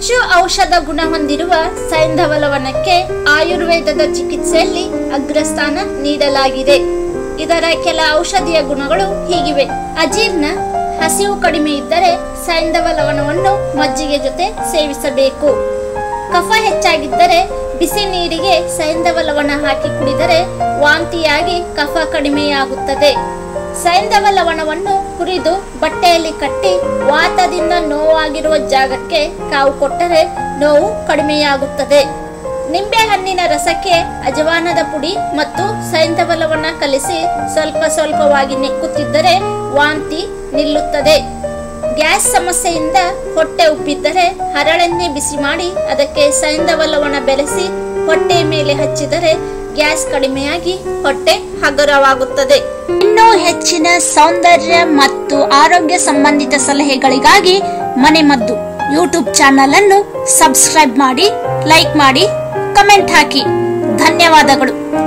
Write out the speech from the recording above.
ಹೆಚ್ಚು ಔಷಧ ಗುಣ ಹೊಂದಿರುವ ಸೈಂಧವ ಲವಣಕ್ಕೆ ಆಯುರ್ವೇದದ ಚಿಕಿತ್ಸೆಯಲ್ಲಿ ಅಗ್ರಸ್ಥಾನ ನೀಡಲಾಗಿದೆ ಇದರ ಕೆಲ ಔಷಧೀಯ ಗುಣಗಳು ಹೀಗಿವೆ ಅಜೀರ್ಣ ಹಸಿವು ಕಡಿಮೆ ಇದ್ದರೆ ಸೈಂಧವ ಲವಣವನ್ನು ಮಜ್ಜಿಗೆ ಜೊತೆ ಸೇವಿಸಬೇಕು ಕಫ ಹೆಚ್ಚಾಗಿದ್ದರೆ ಬಿಸಿ ನೀರಿಗೆ ಸೈಂಧವ ಲವಣ ಹಾಕಿ ಕುಡಿದರೆ ವಾಂತಿಯಾಗಿ ಕಫ ಕಡಿಮೆಯಾಗುತ್ತದೆ ಸೈಂಧವ ಲವಣವನ್ನು ಹುರಿದು ಬಟ್ಟೆಯಲ್ಲಿ ಕಟ್ಟಿ ವಾತದಿಂದ ನೋವಾಗಿರುವ ಜಾಗಕ್ಕೆ ಕಾವು ಕೊಟ್ಟರೆ ನೋವು ಕಡಿಮೆಯಾಗುತ್ತದೆ ನಿಂಬೆಹಣ್ಣಿನ ರಸಕ್ಕೆ ಅಜವಾನದ ಪುಡಿ ಮತ್ತು ಸೈಂಧವ ಲವಣ ಕಲಿಸಿ ಸ್ವಲ್ಪ ಸ್ವಲ್ಪವಾಗಿ ನೆಕ್ಕುತ್ತಿದ್ದರೆ ವಾಂತಿ ನಿಲ್ಲುತ್ತದೆ ಗ್ಯಾಸ್ ಸಮಸ್ಯೆಯಿಂದ ಹೊಟ್ಟೆ ಉಬ್ಬಿದ್ದರೆ ಹರಳೆಣ್ಣೆ ಬಿಸಿ ಮಾಡಿ ಅದಕ್ಕೆ ಸೈಂಧವ ಲವಣ ಬೆರೆಸಿ ಹೊಟ್ಟೆ ಮೇಲೆ ಹಚ್ಚಿದರೆ ಗ್ಯಾಸ್ ಕಡಿಮೆಯಾಗಿ ಹೊಟ್ಟೆ ಹಗುರವಾಗುತ್ತದೆ ಇನ್ನೂ ಹೆಚ್ಚಿನ ಸೌಂದರ್ಯ ಮತ್ತು ಆರೋಗ್ಯ ಸಂಬಂಧಿತ ಸಲಹೆಗಳಿಗಾಗಿ ಮನೆಮದ್ದು ಯೂಟ್ಯೂಬ್ ಚಾನಲ್ ಅನ್ನು ಸಬ್ಸ್ಕ್ರೈಬ್ ಮಾಡಿ ಲೈಕ್ ಮಾಡಿ ಕಮೆಂಟ್ ಹಾಕಿ ಧನ್ಯವಾದಗಳು